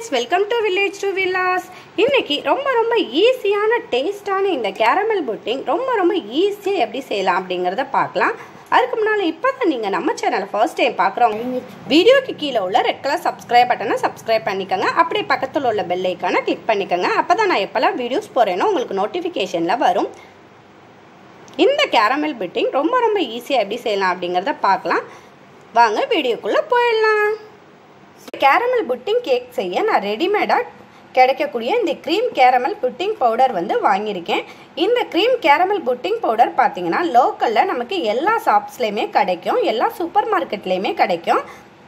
friends welcome to village to villas இன்னைக்கு ரொம்ப ரொம்ப ஈஸியான டேஸ்டான இந்த கேரமல் புட்டிங் ரொம்ப ரொம்ப ஈஸியாக எப்படி செய்யலாம் அப்படிங்கிறத பார்க்கலாம் அதுக்கு முன்னால் இப்போ தான் நீங்கள் நம்ம சேனலை ஃபர்ஸ்ட் டைம் பார்க்குறவங்க வீடியோக்கு கீழே உள்ள ரெட் கலர் சப்ஸ்கிரைப் பட்டனை சப்ஸ்கிரைப் பண்ணிக்கோங்க அப்படியே பக்கத்தில் உள்ள பெல் ஐக்கானை கிளிக் பண்ணிக்கோங்க அப்போ தான் நான் எப்போல்லாம் வீடியோஸ் போகிறேனோ உங்களுக்கு நோட்டிஃபிகேஷனில் வரும் இந்த கேரமல் பிட்டிங் ரொம்ப ரொம்ப ஈஸியாக எப்படி செய்யலாம் அப்படிங்கிறத பார்க்கலாம் வாங்க வீடியோக்குள்ளே போயிடலாம் கேரமல் புட்டிங் கேக் செய்ய நான் ரெடிமேடாக கிடைக்கக்கூடிய இந்த க்ரீம் கேரமல் புட்டிங் பவுடர் வந்து வாங்கியிருக்கேன் இந்த க்ரீம் கேரமல் புட்டிங் பவுடர் பார்த்தீங்கன்னா லோக்கலில் நமக்கு எல்லா ஷாப்ஸ்லேயுமே கிடைக்கும் எல்லா சூப்பர் மார்க்கெட்லேயுமே கிடைக்கும்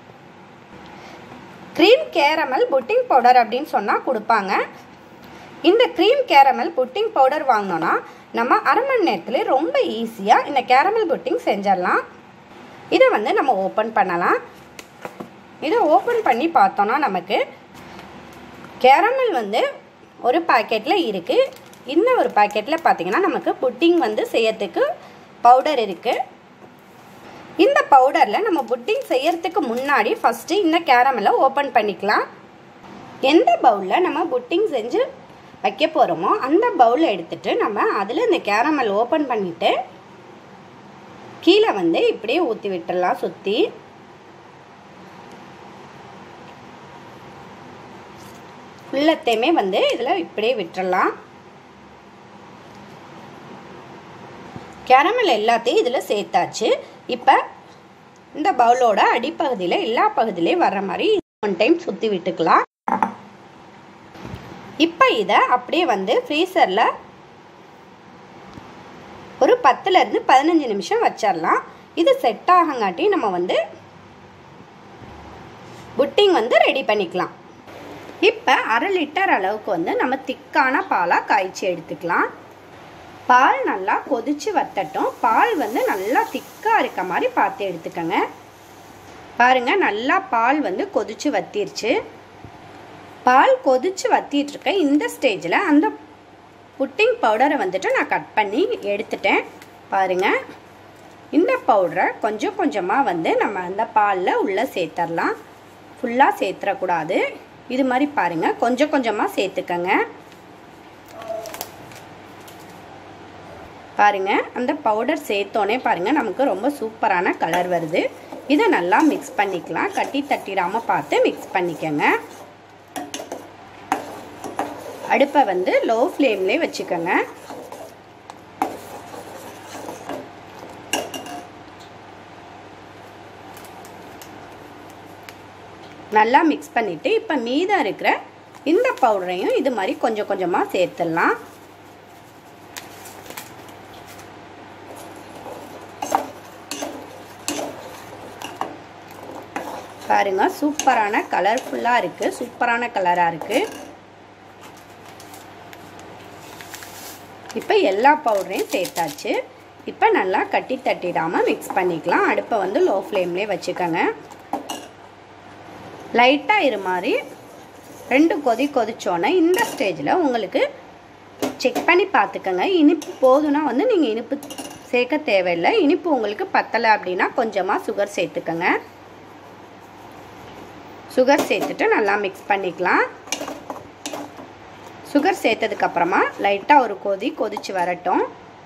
க்ரீம் கேரமல் புட்டிங் பவுடர் அப்படின்னு சொன்னால் கொடுப்பாங்க இந்த க்ரீம் கேரமல் புட்டிங் பவுடர் வாங்கினோன்னா நம்ம அரை மணி நேரத்தில் ரொம்ப ஈஸியாக இந்த கேரமல் புட்டிங் செஞ்சிடலாம் இதை வந்து நம்ம ஓப்பன் பண்ணலாம் இதை ஓப்பன் பண்ணி பார்த்தோன்னா நமக்கு கேரமல் வந்து ஒரு பாக்கெட்டில் இருக்குது இந்த ஒரு பாக்கெட்டில் பார்த்தீங்கன்னா நமக்கு புட்டிங் வந்து செய்யறதுக்கு பவுடர் இருக்குது இந்த பவுடரில் நம்ம புட்டிங் செய்யறதுக்கு முன்னாடி ஃபஸ்ட்டு இந்த கேரமலை ஓப்பன் பண்ணிக்கலாம் எந்த பவுலில் நம்ம புட்டிங் செஞ்சு வைக்க போகிறோமோ அந்த பவுலை எடுத்துட்டு நம்ம அதில் இந்த கேரமல் ஓப்பன் பண்ணிவிட்டு கீழே வந்து இப்படியே ஊற்றி விட்டுடலாம் சுற்றி ஃபுல்லத்தையுமே வந்து இதில் இப்படியே விட்டுறலாம் கேரமல் எல்லாத்தையும் இதில் சேர்த்தாச்சு இப்போ இந்த பவுலோட அடிப்பகுதியில் எல்லா பகுதியிலையும் வர்ற மாதிரி ஒன் டைம் சுற்றி விட்டுக்கலாம் இப்போ இதை அப்படியே வந்து ஃப்ரீசரில் ஒரு பத்துலேருந்து பதினஞ்சு நிமிஷம் வச்சிடலாம் இது செட் ஆகங்காட்டி நம்ம வந்து புட்டிங் வந்து ரெடி பண்ணிக்கலாம் இப்போ அரை லிட்டர் அளவுக்கு வந்து நம்ம திக்கான பாலாக காய்ச்சி எடுத்துக்கலாம் பால் நல்லா கொதிச்சு வத்தட்டும் பால் வந்து நல்லா திக்காக இருக்க மாதிரி பார்த்து எடுத்துக்கோங்க பாருங்கள் நல்லா பால் வந்து கொதிச்சு வத்திருச்சு பால் கொதிச்சு வத்திட்டு இருக்க இந்த ஸ்டேஜில் அந்த புட்டிங் பவுடரை வந்துட்டு நான் கட் பண்ணி எடுத்துட்டேன் பாருங்கள் இந்த பவுடரை கொஞ்சம் கொஞ்சமாக வந்து நம்ம அந்த பாலில் உள்ளே சேர்த்துடலாம் ஃபுல்லாக சேர்த்துடக்கூடாது இது மாதிரி பாருங்கள் கொஞ்சம் கொஞ்சமாக சேர்த்துக்கங்க பாருங்கள் அந்த பவுடர் சேர்த்தோன்னே பாருங்கள் நமக்கு ரொம்ப சூப்பரான கலர் வருது இதை நல்லா மிக்ஸ் பண்ணிக்கலாம் கட்டி தட்டிடாமல் பார்த்து மிக்ஸ் பண்ணிக்கோங்க அடுப்பை வந்து லோ ஃப்ளேம்லேயே வச்சுக்கோங்க நல்லா மிக்ஸ் பண்ணிவிட்டு இப்போ மீதம் இருக்கிற இந்த பவுடரையும் இது மாதிரி கொஞ்சம் கொஞ்சமாக சேர்த்துடலாம் பாருங்க சூப்பரான கலர்ஃபுல்லாக இருக்குது சூப்பரான கலராக இருக்குது இப்போ எல்லா பவுடரையும் சேர்த்தாச்சு இப்போ நல்லா கட்டி தட்டிடாமல் மிக்ஸ் பண்ணிக்கலாம் அடுப்பை வந்து லோ ஃப்ளேம்லேயே வச்சுக்கோங்க லைட்டாக இரு மாதிரி ரெண்டு கொதி கொதிச்சோன்னே இந்த ஸ்டேஜில் உங்களுக்கு செக் பண்ணி பார்த்துக்கோங்க இனிப்பு போதுன்னா வந்து நீங்கள் இனிப்பு சேர்க்க தேவையில்லை இனிப்பு உங்களுக்கு பத்தலை அப்படின்னா கொஞ்சமாக சுகர் சேர்த்துக்கோங்க சுகர் சேர்த்துட்டு நல்லா மிக்ஸ் பண்ணிக்கலாம் சுகர் சேர்த்ததுக்கப்புறமா லைட்டாக ஒரு கொதி கொதிச்சு வரட்டும்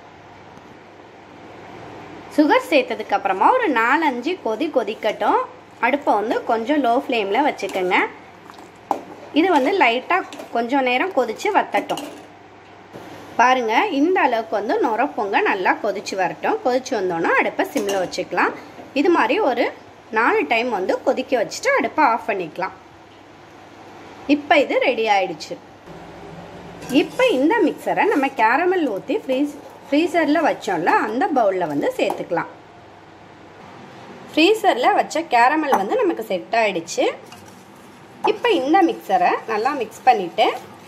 சுகர் சேர்த்ததுக்கப்புறமா ஒரு நாலஞ்சு கொதி கொதிக்கட்டும் அடுப்பை வந்து கொஞ்சம் லோ ஃப்ளேமில் வச்சுக்கோங்க இது வந்து லைட்டாக கொஞ்சம் நேரம் கொதித்து வத்தட்டும் பாருங்கள் இந்த அளவுக்கு வந்து நுரப்பொங்க நல்லா கொதிச்சு வரட்டும் கொதிச்சு வந்தோன்னா அடுப்பை சிம்மில் வச்சுக்கலாம் இது மாதிரி ஒரு நாலு டைம் வந்து கொதிக்க வச்சுட்டு அடுப்பை ஆஃப் பண்ணிக்கலாம் இப்போ இது ரெடி ஆயிடுச்சு இப்போ இந்த மிக்சரை நம்ம கேரமல் ஊற்றி ஃப்ரீஸ் ஃப்ரீசரில் வச்சோம்ல அந்த பவுலில் வந்து சேர்த்துக்கலாம் ஃப்ரீசரில் வச்ச கேரமல் வந்து நமக்கு செட் ஆகிடுச்சு இப்போ இந்த மிக்சரை நல்லா மிக்ஸ் பண்ணிவிட்டு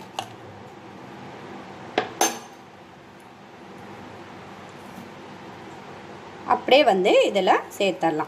அப்படியே வந்து இதில் சேர்த்துடலாம்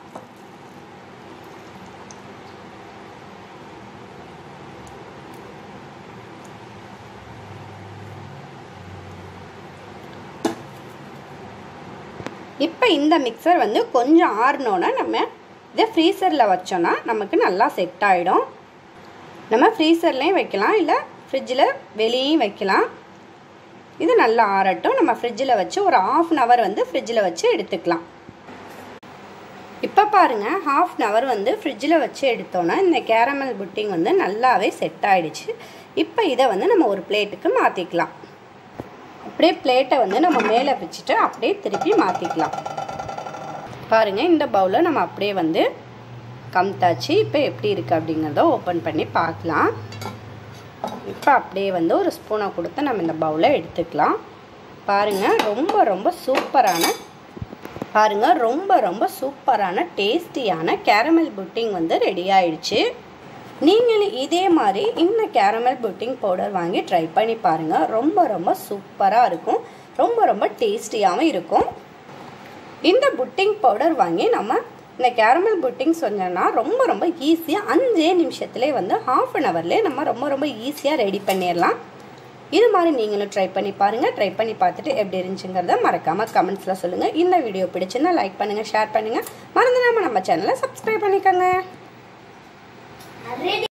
இப்போ இந்த மிக்சர் வந்து கொஞ்சம் ஆறினோன்னா நம்ம இதை ஃப்ரீசரில் வச்சோன்னா நமக்கு நல்லா செட் ஆகிடும் நம்ம ஃப்ரீசர்லேயும் வைக்கலாம் இல்லை ஃப்ரிட்ஜில் வெளியும் வைக்கலாம் இது நல்லா ஆறட்டும் நம்ம ஃப்ரிட்ஜில் வச்சு ஒரு ஆஃப் அன் ஹவர் வந்து ஃப்ரிட்ஜில் வச்சு எடுத்துக்கலாம் இப்போ பாருங்கள் ஹாஃப் அன் ஹவர் வந்து ஃப்ரிட்ஜில் வச்சு எடுத்தோன்னா இந்த கேரமல் புட்டிங் வந்து நல்லாவே செட் ஆகிடுச்சு இப்போ இதை வந்து நம்ம ஒரு பிளேட்டுக்கு மாற்றிக்கலாம் அப்படியே பிளேட்டை வந்து நம்ம மேலே வச்சுட்டு அப்படியே திருப்பி மாற்றிக்கலாம் பாருங்கள் இந்த பவுலை நம்ம அப்படியே வந்து கம்தாச்சு இப்போ எப்படி இருக்குது அப்படிங்கிறத ஓப்பன் பண்ணி பார்க்கலாம் இப்போ அப்படியே வந்து ஒரு ஸ்பூனை கொடுத்து நம்ம இந்த பவுலை எடுத்துக்கலாம் பாருங்கள் ரொம்ப ரொம்ப சூப்பரான பாருங்கள் ரொம்ப ரொம்ப சூப்பரான டேஸ்டியான கேரமல் புட்டிங் வந்து ரெடி ஆயிடுச்சு நீங்களும் இதே மாதிரி இந்த கேரமல் புட்டிங் பவுடர் வாங்கி ட்ரை பண்ணி பாருங்கள் ரொம்ப ரொம்ப சூப்பராக இருக்கும் ரொம்ப ரொம்ப டேஸ்டியாகவும் இருக்கும் இந்த புட்டிங் பவுடர் வாங்கி நம்ம இந்த கேரமல் புட்டிங் சொன்னோன்னா ரொம்ப ரொம்ப ஈஸியாக அஞ்சே நிமிஷத்துலேயே வந்து ஹாஃப் அன் ஹவர்லேயே நம்ம ரொம்ப ரொம்ப ஈஸியாக ரெடி பண்ணிடலாம் இது மாதிரி நீங்களும் ட்ரை பண்ணி பாருங்கள் ட்ரை பண்ணி பார்த்துட்டு எப்படி இருந்துச்சுங்கிறத மறக்காமல் கமெண்ட்ஸில் சொல்லுங்கள் இந்த வீடியோ பிடிச்சுன்னா லைக் பண்ணுங்கள் ஷேர் பண்ணுங்கள் மறந்துடாமல் நம்ம சேனலை சப்ஸ்கிரைப் பண்ணிக்கோங்க